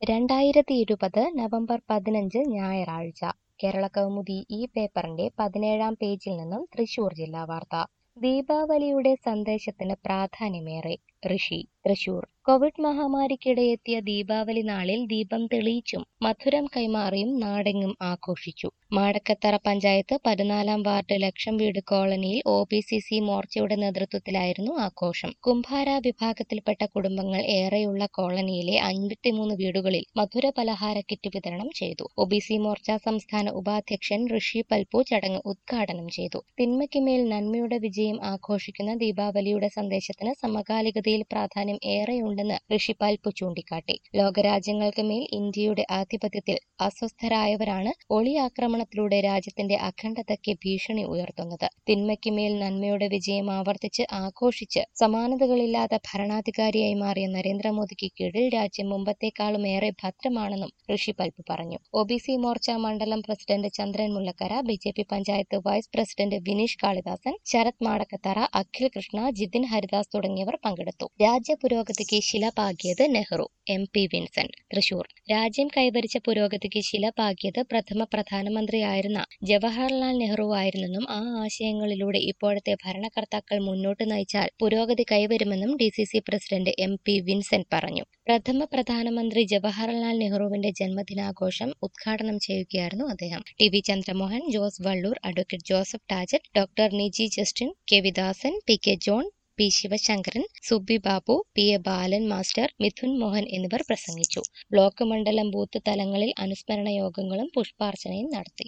രണ്ടായിരത്തി ഇരുപത് നവംബർ പതിനഞ്ച് ഞായറാഴ്ച കേരളകൗമുദി ഈ പേപ്പറിന്റെ പതിനേഴാം പേജിൽ നിന്നും തൃശൂർ ജില്ലാ വാർത്ത ദീപാവലിയുടെ സന്ദേശത്തിന് പ്രാധാന്യമേറെ ഋഷി തൃശൂർ കോവിഡ് മഹാമാരിക്കിടെ എത്തിയ ദീപാവലി നാളിൽ ദീപം തെളിയിച്ചും മധുരം കൈമാറിയും നാടെങ്ങും ആഘോഷിച്ചു മാടക്കത്തറ പഞ്ചായത്ത് പതിനാലാം വാർഡ് ലക്ഷം വീട് കോളനിയിൽ ഒ ബി സി സി മോർച്ചയുടെ നേതൃത്വത്തിലായിരുന്നു ആഘോഷം കുംഭാര വിഭാഗത്തിൽപ്പെട്ട കുടുംബങ്ങൾ ഏറെയുള്ള കോളനിയിലെ അൻപത്തിമൂന്ന് വീടുകളിൽ മധുര പലഹാര കിറ്റ് വിതരണം ചെയ്തു ഒ ബി സി മോർച്ച സംസ്ഥാന ഉപാധ്യക്ഷൻ ഋഷി പൽപു ചടങ്ങ് ഉദ്ഘാടനം ചെയ്തു തിന്മയ്ക്കുമേൽ നന്മയുടെ വിജയം ആഘോഷിക്കുന്ന ദീപാവലിയുടെ സന്ദേശത്തിന് സമകാലികതയിൽ പ്രാധാന്യം ഏറെയുണ്ടെന്ന് ഋഷി പൽപു ചൂണ്ടിക്കാട്ടി ലോകരാജ്യങ്ങൾക്ക് മേൽ ഇന്ത്യയുടെ ആധിപത്യത്തിൽ അസ്വസ്ഥരായവരാണ് ഒളി ആക്രമണത്തിലൂടെ രാജ്യത്തിന്റെ അഖണ്ഡതയ്ക്ക് ഭീഷണി ഉയർത്തുന്നത് തിന്മയ്ക്ക് മേൽ നന്മയുടെ വിജയം ആവർത്തിച്ച് ആഘോഷിച്ച് സമാനതകളില്ലാത്ത ഭരണാധികാരിയായി മാറിയ നരേന്ദ്രമോദിക്ക് കീഴിൽ രാജ്യം മുമ്പത്തേക്കാളും ഏറെ ഭദ്രമാണെന്നും ഋഷി പൽപു പറഞ്ഞു ഒ ബി സി മോർച്ച മണ്ഡലം president Chandran Mullakkara B J P panchayat vice president Vineesh Kalidasan Sarath Madakkathara Akhil Krishna Jithin Haridas തുടങ്ങിയവർ പങ്കെടുത്തു രാജ്യ പുരോഗതിക്ക് ശില പാകിയത് Nehru M P Vincent Thrissur രാജ്യം കൈവരിച്ച പുരോഗതിക്ക് ശില പാകിയത് പ്രഥമ പ്രധാനമന്ത്രിയായിരുന്ന ജവഹർലാൽ നെഹ്റു ആയിരുന്നെന്നും ആ ആശയങ്ങളിലൂടെ ഇപ്പോഴത്തെ ഭരണകർത്താക്കൾ മുന്നോട്ട് നയിച്ചാൽ പുരോഗതി കൈവരുമെന്നും D C C president M P Vincent പറഞ്ഞു പ്രഥമ പ്രധാനമന്ത്രി ജവഹർലാൽ നെഹ്റുവിന്റെ ജന്മദിനാഘോഷം ഉദ്ഘാടനം ചെയ്യുകയായിരുന്നു അദ്ദേഹം T V Chandramohan Jose Valloor advocate Joseph Tajet doctor Niji Justin K Vidasan P K John P Sivasankaran Subi Babu P A Balan master Mithun Mohan എന്നിവർ പ്രസംഗിച്ചു ബ്ലോക്ക് മണ്ഡലം ബൂത്ത് തലങ്ങളിൽ അനുസ്മരണ യോഗങ്ങളും പുഷ്പാർച്ചനയും നടത്തി